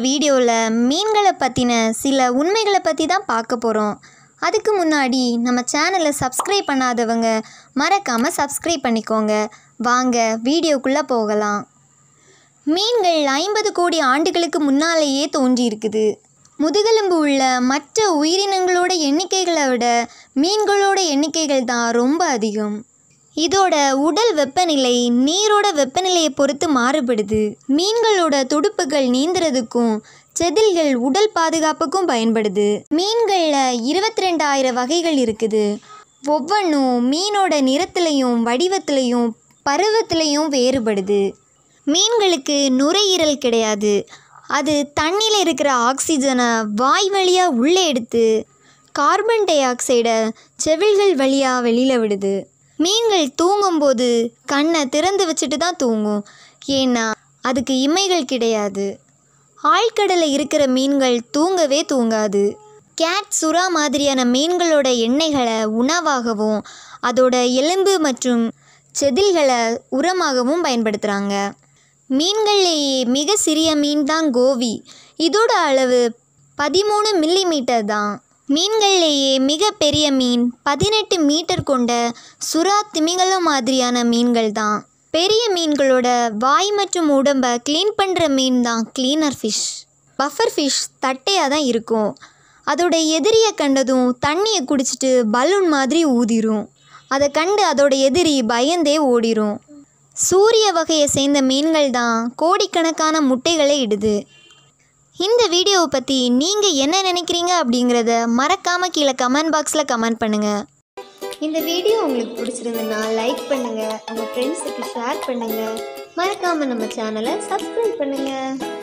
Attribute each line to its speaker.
Speaker 1: வீடியோவில் மீன்களை பற்றின சில உண்மைகளை பற்றி தான் பார்க்க போகிறோம் அதுக்கு முன்னாடி நம்ம சேனலை சப்ஸ்கிரைப் பண்ணாதவங்க மறக்காமல் சப்ஸ்கிரைப் பண்ணிக்கோங்க வாங்க வீடியோக்குள்ளே போகலாம் மீன்கள் ஐம்பது கோடி ஆண்டுகளுக்கு முன்னாலேயே தோன்றியிருக்குது முதுகெலும்பு உள்ள மற்ற உயிரினங்களோட எண்ணிக்கைகளை விட மீன்களோட எண்ணிக்கைகள் தான் ரொம்ப அதிகம் இதோட உடல் வெப்பநிலை நீரோட வெப்பநிலையை பொறுத்து மாறுபடுது மீன்களோட துடுப்புகள் நீந்துறதுக்கும் செதில்கள் உடல் பாதுகாப்புக்கும் பயன்படுது மீன்களில் இருபத்தி ரெண்டாயிரம் வகைகள் இருக்குது ஒவ்வொன்றும் மீனோட நிறத்துலையும் வடிவத்திலையும் பருவத்திலையும் வேறுபடுது மீன்களுக்கு நுரையீரல் கிடையாது அது தண்ணியில் இருக்கிற ஆக்சிஜனை வாய் வழியாக உள்ளே எடுத்து கார்பன் டை ஆக்சைடை செவில்கள் வழியாக வெளியில் விடுது மீன்கள் தூங்கும்போது கண்ணை திறந்து வச்சுட்டு தான் தூங்கும் ஏன்னா அதுக்கு இமைகள் கிடையாது ஆழ்கடலில் இருக்கிற மீன்கள் தூங்கவே தூங்காது கேட் சுறா மாதிரியான மீன்களோட எண்ணெய்களை உணவாகவும் அதோட எலும்பு மற்றும் செதில்களை உரமாகவும் பயன்படுத்துகிறாங்க மீன்கள்லேயே மிக சிறிய மீன் தான் கோவி இதோட அளவு பதிமூணு மில்லி மீட்டர் தான் மீன்கள்லேயே மிக பெரிய மீன் பதினெட்டு மீட்டர் கொண்ட சுறா திமிங்கலம் மாதிரியான மீன்கள் தான் பெரிய மீன்களோட வாய் மற்றும் உடம்பை க்ளீன் பண்ணுற மீன் தான் க்ளீனர் ஃபிஷ் பஃபர் ஃபிஷ் தட்டையாக தான் இருக்கும் அதோட எதிரியை கண்டதும் தண்ணியை குடிச்சிட்டு பலூன் மாதிரி ஊதிரும் அதை கண்டு அதோட எதிரி பயந்தே ஓடிரும் சூரிய வகையை சேர்ந்த மீன்கள் தான் கோடிக்கணக்கான முட்டைகளை இடுது இந்த வீடியோவை பற்றி நீங்கள் என்ன நினைக்கிறீங்க அப்படிங்கிறத மறக்காமல் கீழே கமெண்ட் பாக்ஸில் கமெண்ட் பண்ணுங்கள் இந்த வீடியோ உங்களுக்கு பிடிச்சிருந்ததுன்னா லைக் பண்ணுங்கள் உங்கள் ஃப்ரெண்ட்ஸுக்கு ஷேர் பண்ணுங்கள் மறக்காமல் நம்ம சேனலை சப்ஸ்கிரைப் பண்ணுங்கள்